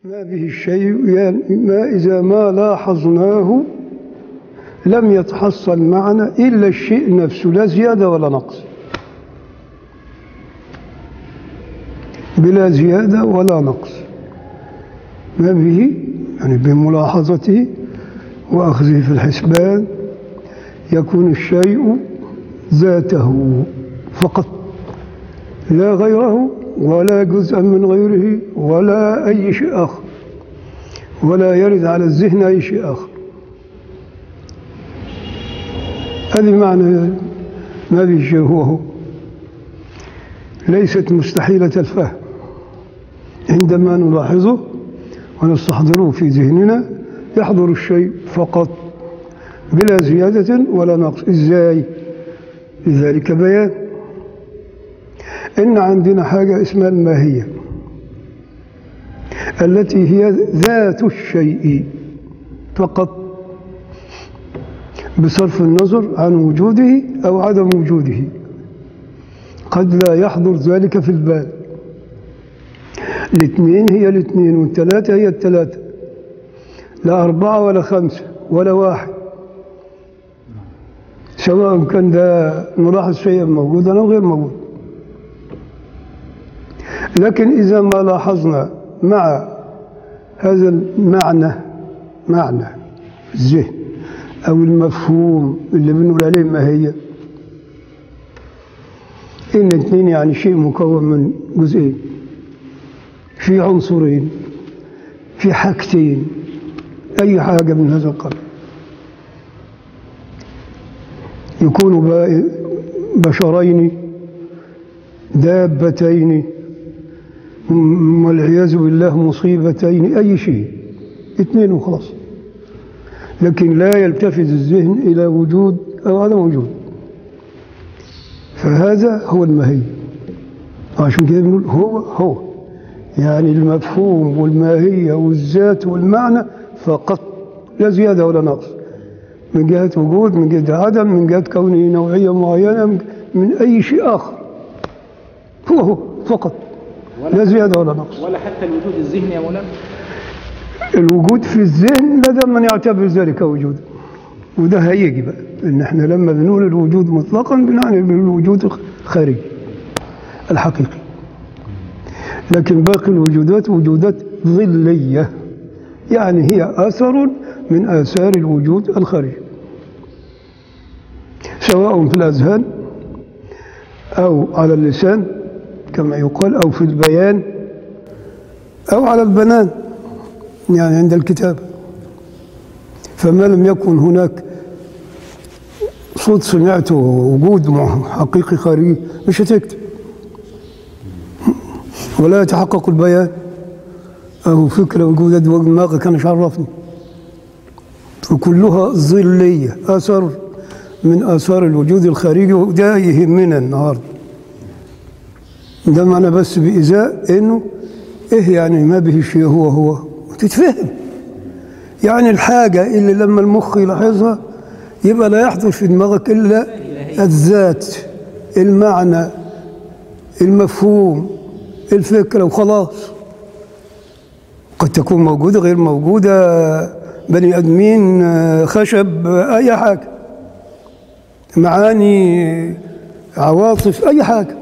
ما به الشيء يعني ما إذا ما لاحظناه لم يتحصل معنا إلا الشيء نفسه لا زيادة ولا نقص بلا زيادة ولا نقص ما به يعني بملاحظته وأخذه في الحسبان يكون الشيء ذاته فقط لا غيره ولا جزءا من غيره ولا أي شيء آخر ولا يرد على الذهن أي شيء آخر هذه معنى ما به شيء هو هو ليست مستحيلة الفهم عندما نلاحظه ونستحضره في ذهننا يحضر الشيء فقط بلا زيادة ولا نقص إزاي لذلك بيان إن عندنا حاجة اسمها الماهية التي هي ذات الشيء فقط بصرف النظر عن وجوده أو عدم وجوده قد لا يحضر ذلك في البال الاثنين هي الاثنين والثلاثة هي الثلاثة لا أربعة ولا خمسة ولا واحد سواء كان ده نلاحظ شيئا موجودا أو غير موجود لكن إذا ما لاحظنا مع هذا المعنى معنى الذهن أو المفهوم اللي بنقول عليه ماهية إن اثنين يعني شيء مكون من جزئين في عنصرين في حاجتين أي حاجة من هذا القبيل يكون بشرين دابتين والعياذ بالله مصيبتين أي شيء اثنين وخلاص لكن لا يلتفت الذهن إلى وجود أو عدم وجود فهذا هو المهي عشان كده بنقول هو هو يعني المفهوم والماهية والذات والمعنى فقط لا زيادة ولا نقص من جهة وجود من جهة عدم من جهة كونه نوعية معينة من أي شيء آخر هو هو فقط لا زيادة ولا نقص ولا حتى الوجود الذهني يا مولانا الوجود في الذهن لدى من يعتبر ذلك وجودا وده هيجي بقى ان احنا لما بنقول الوجود مطلقا بنعني بالوجود الخارجي الحقيقي لكن باقي الوجودات وجودات ظلية يعني هي أثر من آثار الوجود الخارجي سواء في الأذهان أو على اللسان كما يقال أو في البيان أو على البنان يعني عند الكتاب فما لم يكن هناك صوت سمعته وجود حقيقي خارجي مش هتكتب ولا يتحقق البيان أو فكرة وجودة دماغك كان عرفني فكلها ظلية أثر من آثار الوجود الخارجي وده يهمنا النهارده ده معنى بس بإزاء إنه إيه يعني ما به شيء هو هو تتفهم يعني الحاجة اللي لما المخ يلاحظها يبقى لا يحضر في دماغك إلا الذات المعنى المفهوم الفكرة وخلاص قد تكون موجودة غير موجودة بني آدمين خشب أي حاجة معاني عواطف أي حاجة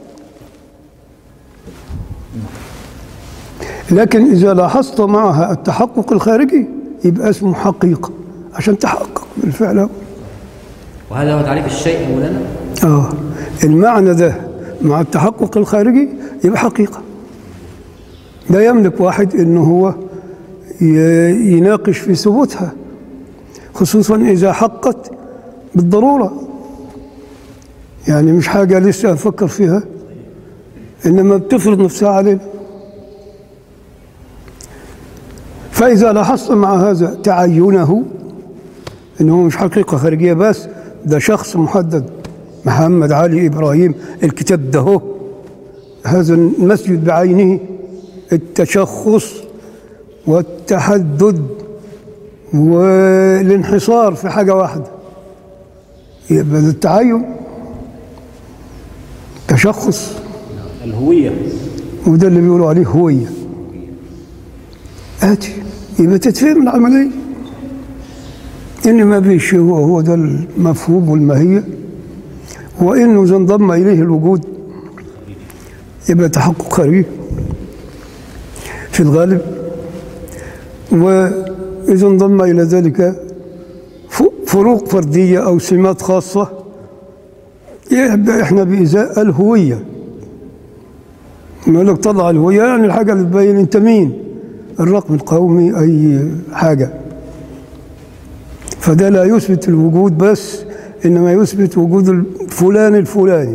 لكن إذا لاحظت معها التحقق الخارجي يبقى اسمه حقيقة عشان تحقق بالفعل وهذا هو تعريف الشيء يا مولانا آه المعنى ده مع التحقق الخارجي يبقى حقيقة لا يملك واحد إنه هو يناقش في ثبوتها خصوصا إذا حقت بالضرورة يعني مش حاجة لسه أفكر فيها إنما بتفرض نفسها علينا فإذا لاحظت مع هذا تعينه إنه مش حقيقة خارجية بس ده شخص محدد محمد علي إبراهيم الكتاب ده هو هذا المسجد بعينه التشخص والتحدد والانحصار في حاجة واحدة يبقى ده التعين تشخص الهوية وده اللي بيقولوا عليه هوية آتي يبقى تتفهم العملية إن ما به شيء هو هو ده المفهوم والماهية وإنه إذا انضم إليه الوجود يبقى تحقق خارجي في الغالب وإذا انضم إلى ذلك ف- فروق فردية أو سمات خاصة يبقى إحنا بإزاء الهوية يقول لك طلع الهوية يعني الحاجة اللي تبين أنت مين الرقم القومي أي حاجة فده لا يثبت الوجود بس إنما يثبت وجود الفلان الفلاني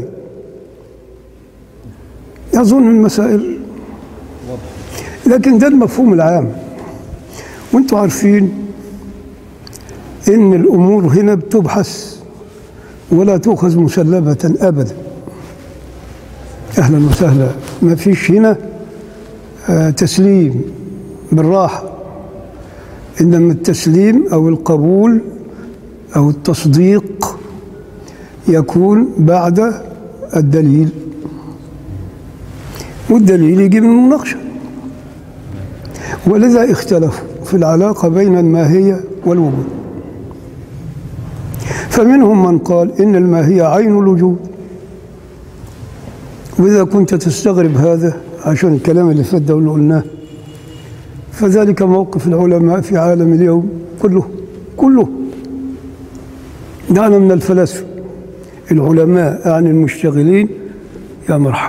أظن المسائل لكن ده المفهوم العام وانتم عارفين ان الامور هنا بتبحث ولا تؤخذ مسلمة ابدا اهلا وسهلا ما فيش هنا آه، تسليم بالراحة انما التسليم او القبول او التصديق يكون بعد الدليل والدليل يجي من المناقشه ولذا اختلفوا في العلاقة بين الماهية والوجود فمنهم من قال إن الماهية عين الوجود وإذا كنت تستغرب هذا عشان الكلام اللي فات ده واللي قلناه فذلك موقف العلماء في عالم اليوم كله كله دعنا من الفلاسفة العلماء عن المشتغلين يا مرحبا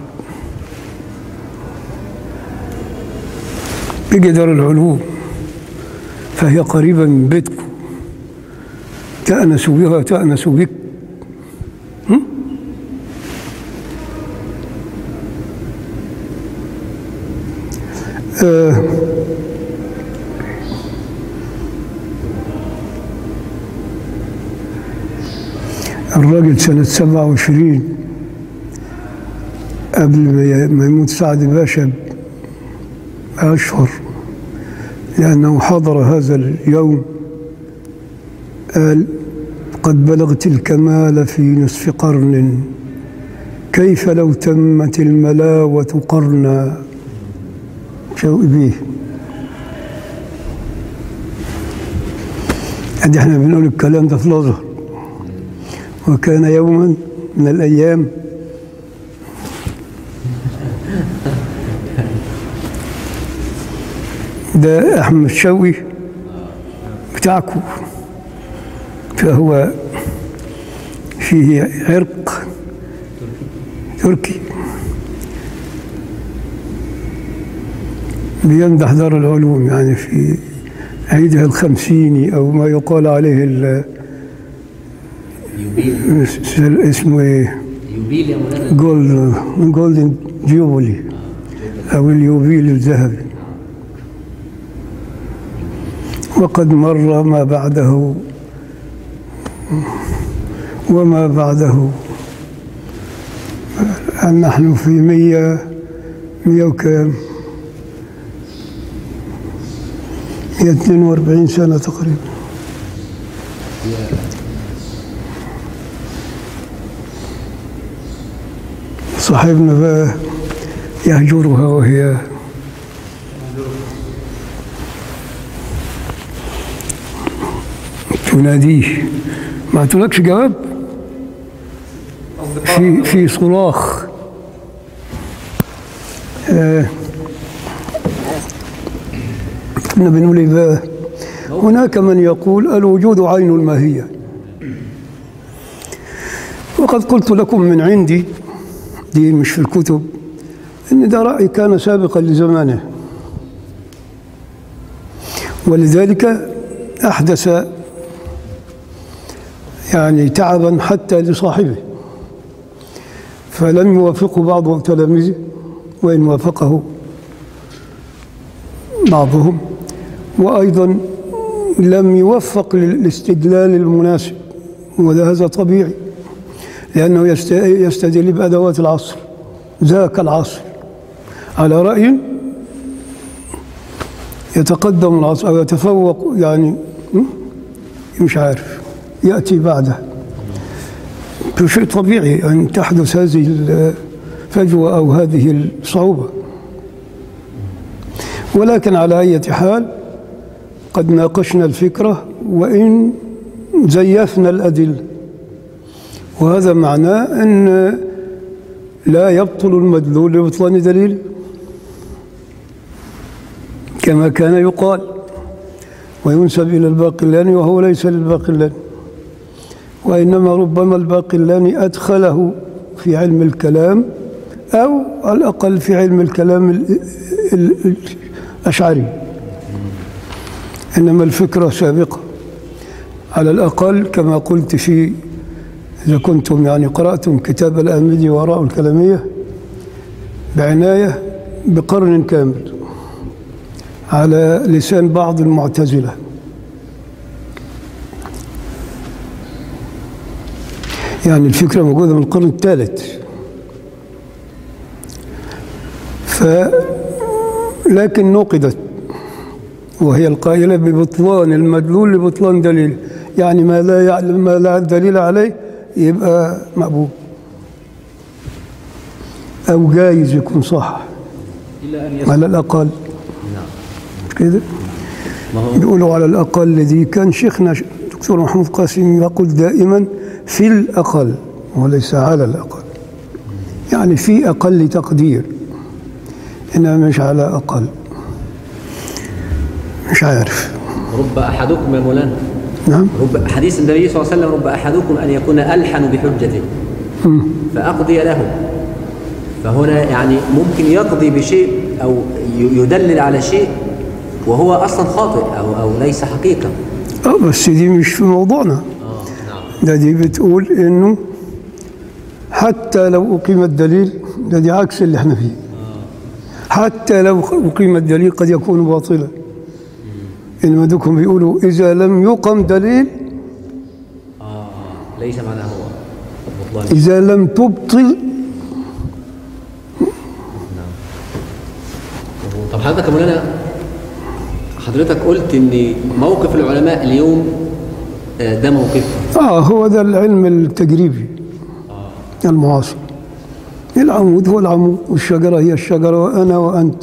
بجدار العلوم فهي قريبة من بيتكم تأنس بها تأنس بك هم؟ آه الراجل سنة سبعة وعشرين قبل ما ما يموت سعد باشا أشهر لأنه حضر هذا اليوم قال قد بلغت الكمال في نصف قرن كيف لو تمت الملاوة قرنا شو بيه ادي احنا بنقول الكلام ده في الازهر وكان يوما من الايام ده احمد شوقي بتاعكم فهو فيه عرق تركي بيمدح دار العلوم يعني في عيدها الخمسيني أو ما يقال عليه ال- يوبيل اسمه ايه يوبيل يا مولانا جولد جولدن جوبلي أو اليوبيل الذهبي وقد مر ما بعده وما بعده الآن نحن في مية مية وكام مية اتنين واربعين سنة تقريبا صاحبنا بقى يهجرها وهي تناديه ما عطولكش جواب في في صراخ آه، كنا بنقول إيه بقى هناك من يقول الوجود عين الماهية وقد قلت لكم من عندي دي مش في الكتب ان ده رأي كان سابقا لزمانه ولذلك أحدث يعني تعبا حتى لصاحبه فلم يوافقه بعض تلاميذه وإن وافقه بعضهم وأيضا لم يوفق للاستدلال المناسب وده هذا طبيعي لأنه يست- يستدل بأدوات العصر ذاك العصر على رأي يتقدم العصر أو يتفوق يعني م? مش عارف يأتي بعده شيء طبيعي أن تحدث هذه الفجوة أو هذه الصعوبة ولكن على أي حال قد ناقشنا الفكرة وإن زيفنا الأدلة وهذا معناه أن لا يبطل المدلول لبطلان دليل كما كان يقال وينسب إلى الباقلاني وهو ليس للباقلاني وإنما ربما الباقلاني أدخله في علم الكلام أو على الأقل في علم الكلام ال- ال- الأشعري إنما الفكرة سابقة على الأقل كما قلت في إذا كنتم يعني قرأتم كتاب الآمدي وراء الكلامية بعناية بقرن كامل على لسان بعض المعتزلة يعني الفكرة موجودة من القرن الثالث ف لكن نقدت وهي القائلة ببطلان المدلول لبطلان دليل يعني ما لا يعلم ما لا دليل عليه يبقى مقبول أو جايز يكون صح إلا أن يصح على الأقل نعم مش كده ما هو بيقولوا على الأقل دي كان شيخنا دكتور محمود قاسم يقول دائما في الأقل وليس على الأقل يعني في أقل تقدير إنما مش على أقل مش عارف رب أحدكم يا مولانا نعم رب حديث النبي صلى الله عليه وسلم رب أحدكم أن يكون ألحن بحجته فأقضي له فهنا يعني ممكن يقضي بشيء أو ي- يدلل على شيء وهو أصلا خاطئ أو أو ليس حقيقة أه بس دي مش في موضوعنا آه نعم ده دي بتقول إنه حتى لو أقيم الدليل ده دي عكس اللي احنا فيه حتى لو أقيم الدليل قد يكون باطلا إنما دوكم بيقولوا إذا لم يقم دليل آه ليس معناه هو البطلان إذا لم تبطل طب حضرتك يا مولانا حضرتك قلت ان موقف العلماء اليوم آه، ده موقفهم آه هو ده العلم التجريبي المعاصر العمود هو العمود والشجرة هي الشجرة وأنا وأنت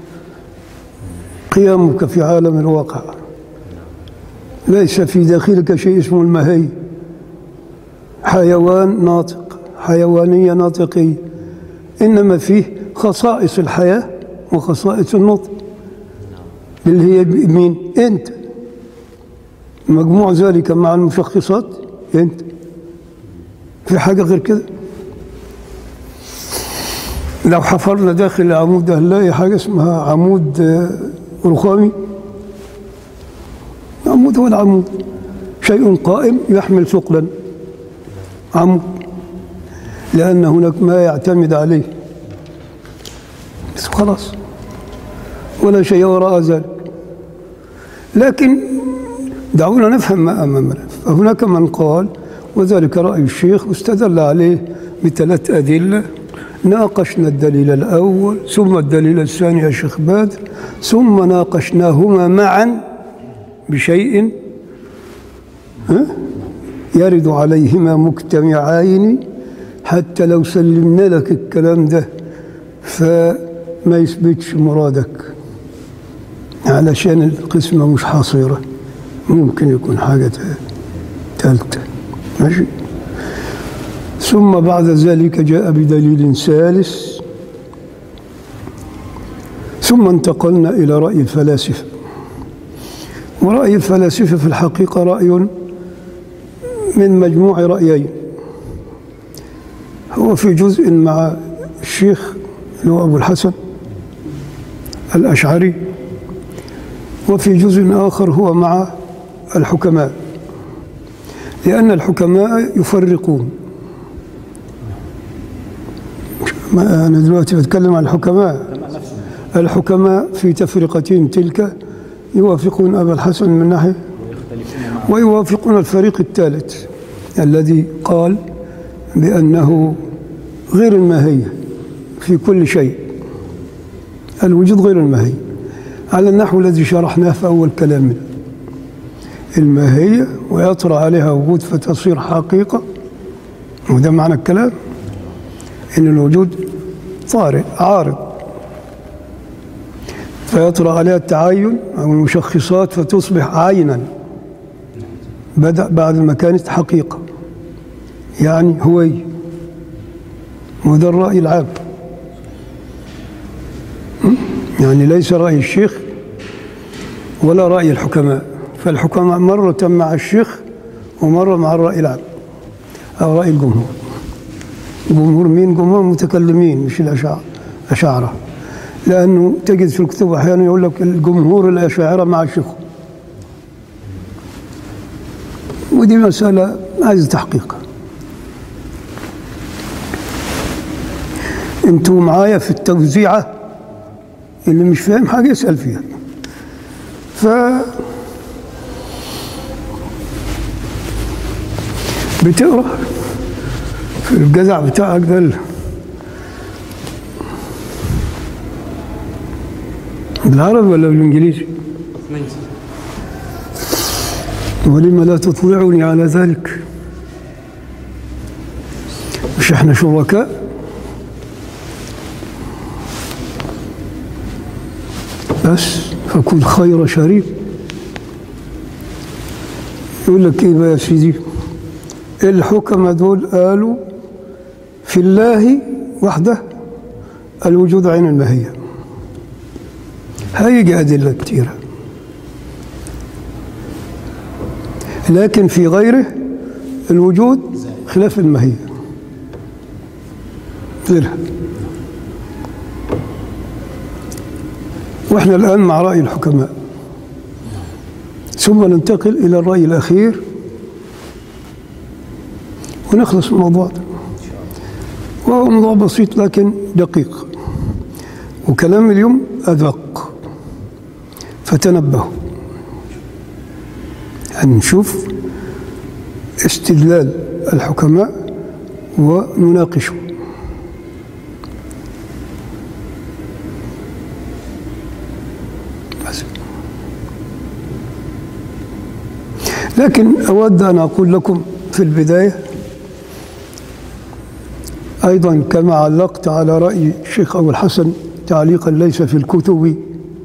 قيامك في عالم الواقع ليس في داخلك شيء اسمه المهي حيوان ناطق حيوانية ناطقية إنما فيه خصائص الحياة وخصائص النطق اللي هي مين؟ أنت مجموع ذلك مع المشخصات أنت في حاجة غير كده لو حفرنا داخل العمود ده هنلاقي حاجة اسمها عمود آه، رخامي عمود هو العمود شيء قائم يحمل ثقلا عمود لأن هناك ما يعتمد عليه بس خلاص ولا شيء وراء ذلك لكن دعونا نفهم ما أمامنا فهناك من قال وذلك رأي الشيخ واستدل عليه بثلاث أدلة ناقشنا الدليل الأول ثم الدليل الثاني يا شيخ بدر ثم ناقشناهما معا بشيء ها؟ يرد عليهما مجتمعين حتى لو سلمنا لك الكلام ده فما يثبتش مرادك علشان القسمة مش حصيرة ممكن يكون حاجة ثالثة ماشي ثم بعد ذلك جاء بدليل ثالث ثم انتقلنا إلى رأي الفلاسفة ورأي الفلاسفة في الحقيقة رأي من مجموع رأيين هو في جزء مع الشيخ اللي هو أبو الحسن الأشعري وفي جزء آخر هو مع الحكماء لأن الحكماء يفرقون ما أنا دلوقتي بتكلم عن الحكماء الحكماء في تفرقتهم تلك يوافقون أبا الحسن من ناحية ويوافقون الفريق الثالث الذي قال بأنه غير الماهية في كل شيء الوجود غير الماهي على النحو الذي شرحناه في أول كلامنا الماهية ويطرأ عليها وجود فتصير حقيقة وده معنى الكلام إن الوجود طارئ عارض فيطرأ عليها التعين أو المشخصات فتصبح عينا بدأ بعد ما كانت حقيقة يعني هوي وده الرأي العام يعني ليس رأي الشيخ ولا رأي الحكماء فالحكماء مرة مع الشيخ ومرة مع الرأي العام أو رأي الجمهور جمهور مين؟ جمهور المتكلمين مش الأشاعرة أشاعرة لأنه تجد في الكتب أحيانا يقول لك الجمهور الأشاعرة مع الشيخ ودي مسألة عايزة تحقيق انتوا معايا في التوزيعة اللي مش فاهم حاجة يسأل فيها ف بتقرا في الجزع بتاعك ده ال- بالعربي ولا بالانجليزي؟ ولم لا تطلعني على ذلك مش احنا شركاء بس فكن خير شريك يقول لك ايه بقى يا سيدي الحكمة دول قالوا في الله وحده الوجود عين الماهية هيجي أدلة كتيرة لكن في غيره الوجود خلاف الماهية غيرها واحنا الآن مع رأي الحكماء ثم ننتقل إلى الرأي الأخير ونخلص من الموضوع ده وهو موضوع بسيط لكن دقيق وكلام اليوم أدق فتنبهوا هنشوف استدلال الحكماء ونناقشه بس. لكن أود أن أقول لكم في البداية أيضا كما علقت على رأي الشيخ أبو الحسن تعليقا ليس في الكتب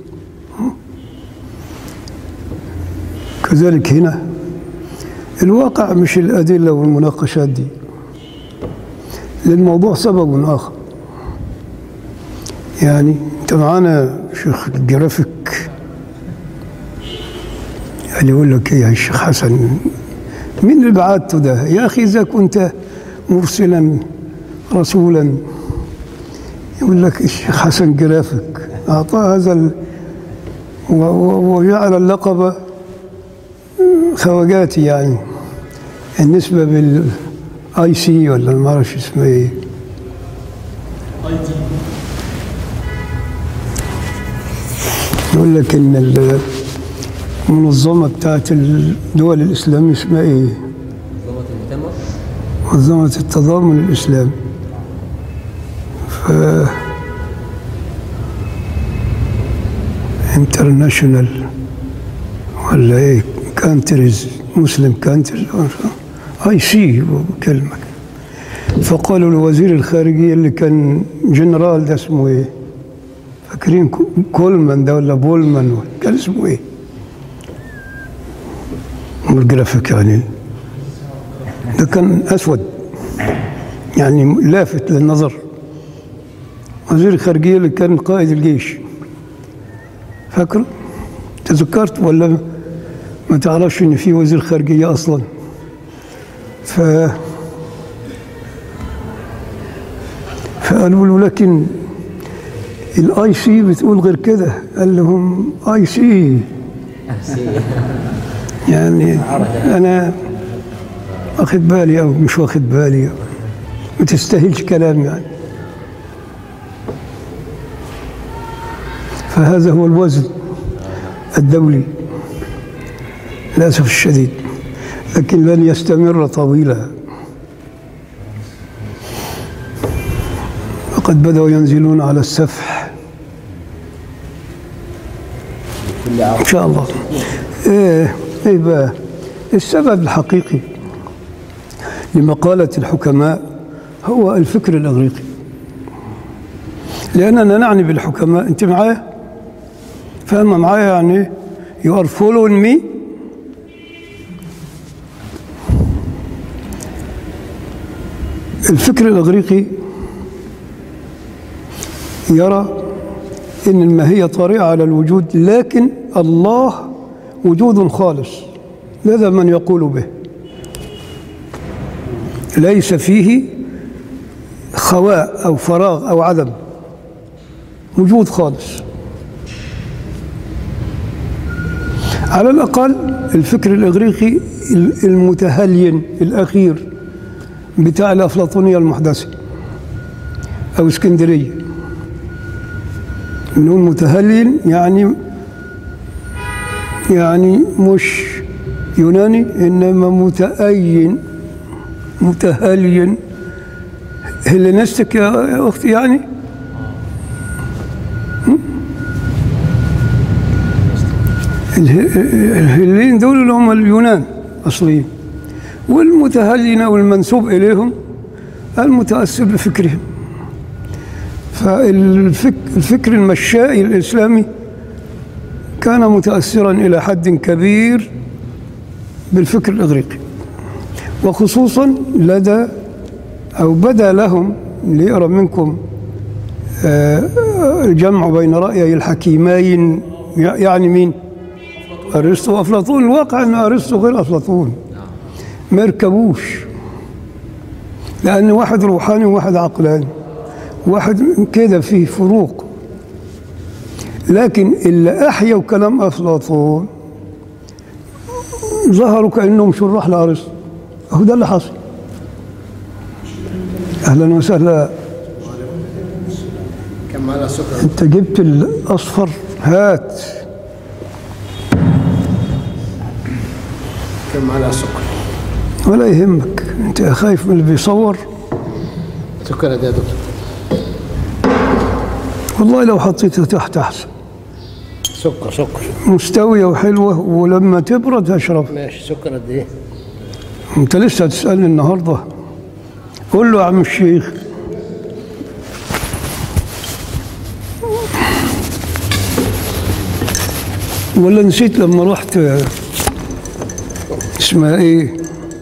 كذلك هنا الواقع مش الأدلة والمناقشات دي للموضوع سبب آخر يعني أنت معانا شيخ الجرافيك يعني يقول لك إيه يا شيخ حسن مين اللي بعته ده يا أخي إذا كنت مرسلا رسولا يقول لك الشيخ حسن جرافيك أعطاه هذا ال... و- و- وجعل اللقب خواجاتي يعني النسبة بالاي سي ولا ما اعرفش اسمها ايه يقول لك ان المنظمة بتاعت الدول الإسلامية اسمها ايه؟ منظمة المؤتمر منظمة التضامن الإسلامي ف انترناشونال ولا ايه كانتريز مسلم كانتريز اي سي كلمة فقالوا لوزير الخارجية اللي كان جنرال ده اسمه ايه فاكرين كو- كولمان ده ولا بولمان ولا- كان اسمه ايه الجرافيك يعني ده كان اسود يعني لافت للنظر وزير الخارجيه اللي كان قائد الجيش فاكر تذكرت ولا ما تعرفش ان في وزير خارجيه اصلا ف فقالوا له لكن الاي سي بتقول غير كده قال لهم اي سي يعني انا واخد بالي او مش واخد بالي ما تستاهلش كلام يعني فهذا هو الوزن الدولي للاسف الشديد لكن لن يستمر طويلا وقد بدأوا ينزلون على السفح كل عام إن شاء الله إيه إيه بقى السبب الحقيقي لمقالة الحكماء هو الفكر الإغريقي لأننا نعني بالحكماء أنت معايا فاهمة معايا يعني ايه؟ You are following me الفكر الإغريقي يرى أن الماهية طارئة على الوجود لكن الله وجود خالص لذا من يقول به ليس فيه خواء أو فراغ أو عدم وجود خالص على الأقل الفكر الإغريقي المتهلين الأخير بتاع الأفلاطونية المحدثة أو اسكندرية نقول متهلل يعني يعني مش يوناني إنما متأين متهلين هلينستك يا أختي يعني الهلين دول اللي هم اليونان أصليين والمتهلين والمنسوب إليهم المتأثر بفكرهم فالفكر المشائي الإسلامي كان متأثرا إلى حد كبير بالفكر الإغريقي وخصوصا لدى أو بدا لهم ليرى منكم الجمع بين رأيي الحكيمين يعني مين؟ أرسطو وأفلاطون الواقع أن أرسطو غير أفلاطون ما يركبوش لأن واحد روحاني وواحد عقلاني واحد كده فيه فروق لكن اللي أحيوا كلام أفلاطون ظهروا كأنهم شراح لأرسطو هو ده اللي حصل أهلا وسهلا كم معلقه سكر أنت جبت الأصفر هات كم معلقه سكر ولا يهمك أنت خايف من اللي بيصور سكر قد ايه يا دكتور والله لو حطيتها تحت أحسن سكر سكر مستوية وحلوة ولما تبرد أشرب ماشي سكر قد ايه أنت لسه هتسألني النهاردة قول له يا عم الشيخ ولا نسيت لما رحت اسمها ايه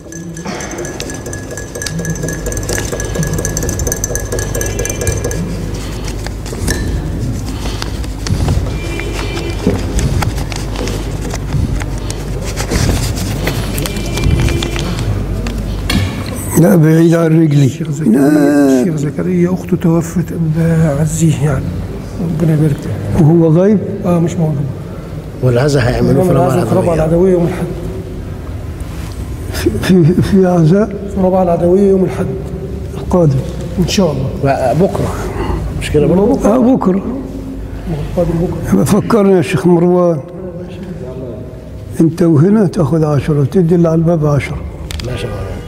لا بعيد عن رجلي الشيخ زكريا اخته توفت الله يعزيه يعني ربنا يبارك له وهو غايب اه مش موجود والعزا هيعملوه في ربع في ربع العدوية العدويه يوم الاحد في, في, في عزاء في ربع العدويه يوم الاحد القادم ان شاء الله بقى بكره مش كده برضه آه بكره قادم بكره فكرني يا شيخ مروان انت وهنا تاخذ عشرة تدي اللي على الباب عشرة ماشي يا مولانا.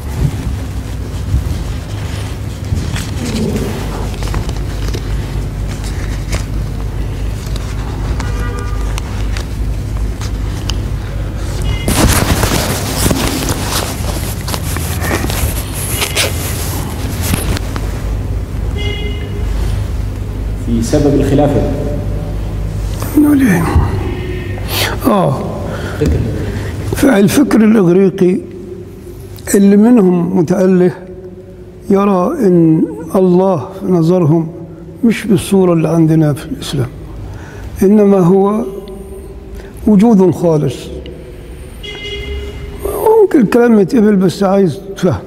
في سبب الخلافة نقول ايه اه فالفكر الاغريقي اللي منهم متأله يرى ان الله في نظرهم مش بالصورة اللي عندنا في الإسلام إنما هو وجود خالص ممكن الكلام يتقبل بس عايز تفهم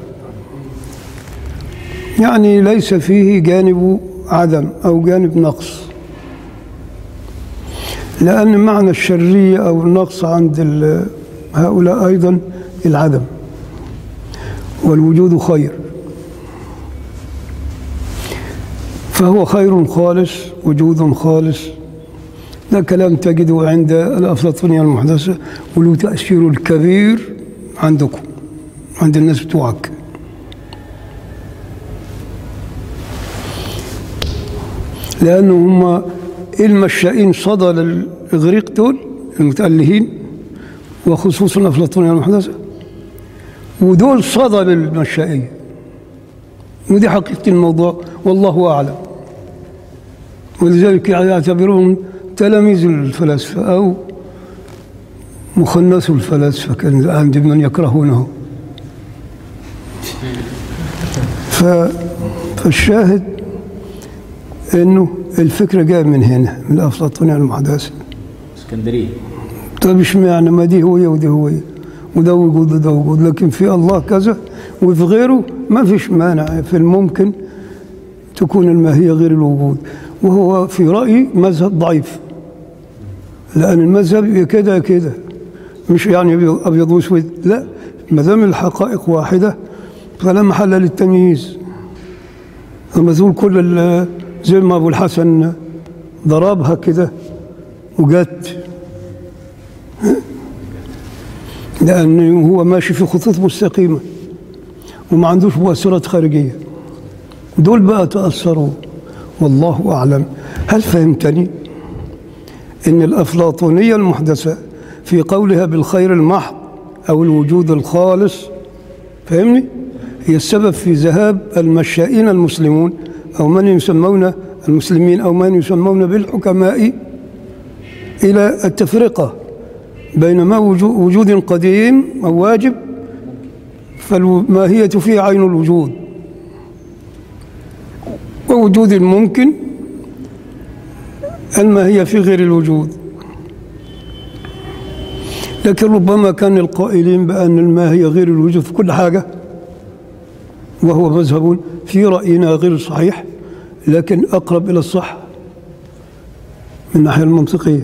يعني ليس فيه جانب عدم أو جانب نقص لأن معنى الشرية أو النقص عند ال- هؤلاء أيضا العدم والوجود خير فهو خير خالص وجود خالص ده كلام تجده عند الأفلاطونية المحدثة وله تأثير الكبير عندكم عند الناس بتوعك لأنه هم المشائين صدى للإغريق دول المتألهين وخصوصا الأفلاطونية المحدثة ودول صدى للمشائية ودي حقيقة الموضوع والله أعلم ولذلك يعتبرون تلاميذ الفلاسفة أو مخنث الفلاسفة كان عندي من يكرهونه ف... فالشاهد انه الفكره جايه من هنا من الافلاطونيه المحدثه اسكندريه طيب اشمعنى ما دي هويه ودي هويه وده وجود وده وجود لكن في الله كذا وفي غيره ما فيش مانع في الممكن تكون الماهيه غير الوجود وهو في رايي مذهب ضعيف لان المذهب يبقى كده كده مش يعني أبيض- ابيض واسود لا ما دام الحقائق واحده فلا محل للتمييز لما تقول كل ال- زي ما ابو الحسن ضربها كده وجت لأنه هو ماشي في خطوط مستقيمة وما عندوش مؤثرات خارجية دول بقى تأثروا والله أعلم هل فهمتني إن الأفلاطونية المحدثة في قولها بالخير المحض أو الوجود الخالص فهمني هي السبب في ذهاب المشائين المسلمون أو من يسمون المسلمين أو من يسمون بالحكماء إلى التفرقة بين ما وجو- وجود قديم أو واجب فالماهية فيه عين الوجود ووجود ممكن الماهية في غير الوجود لكن ربما كان القائلين بأن الماهية غير الوجود في كل حاجة وهو مذهب في رأينا غير صحيح لكن أقرب إلى الصح من الناحية المنطقية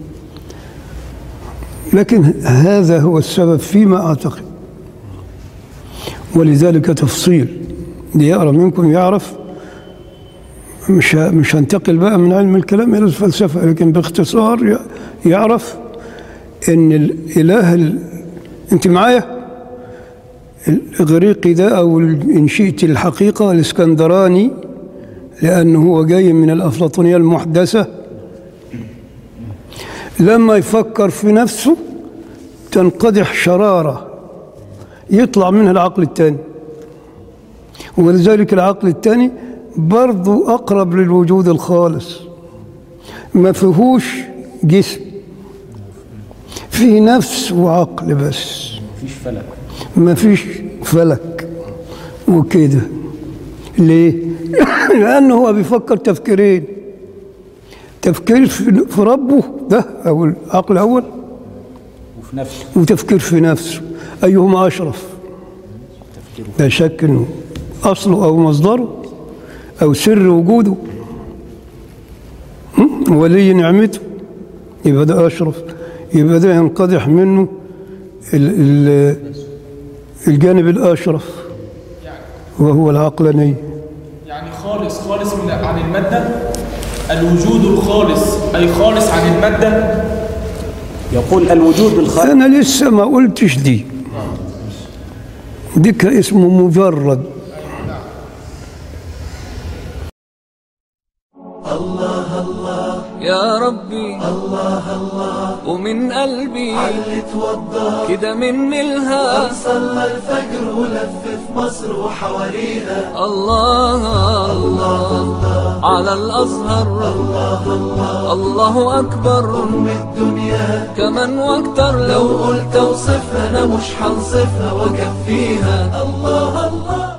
لكن هذا هو السبب فيما أعتقد ولذلك تفصيل ليقرأ منكم يعرف مش مش هنتقل بقى من علم الكلام إلى الفلسفة لكن باختصار ي- يعرف إن الإله ال... أنت معايا؟ الإغريقي ده أو ال- إن شئت الحقيقة الإسكندراني لأنه هو جاي من الأفلاطونية المحدثة لما يفكر في نفسه تنقدح شرارة يطلع منها العقل الثاني ولذلك العقل الثاني برضو أقرب للوجود الخالص ما فيهوش جسم فيه نفس وعقل بس مفيش فلك ما فيش فلك وكده ليه؟ لأنه هو بيفكر تفكيرين تفكير في في ربه ده أو العقل الأول وفي نفسه وتفكير في نفسه أيهما أشرف لا شك أنه أصله أو مصدره أو سر وجوده هم؟ ولي نعمته يبقى ده أشرف يبقى ده ينقدح منه ال ال الجانب الأشرف وهو العقلانية يعني خالص خالص من عن المادة الوجود الخالص أي خالص عن المادة يقول الوجود الخالق أنا لسه ما قلتش دي ديك اسمه مجرد يا ربي الله الله ومن قلبي علي توضى كده من الها صلى الفجر ولف في مصر وحواليها الله الله على الأزهر الله الله الله أكبر أم الدنيا كمان واكتر لو لو قلت اوصفها انا مش هنصفها واكفيها الله الله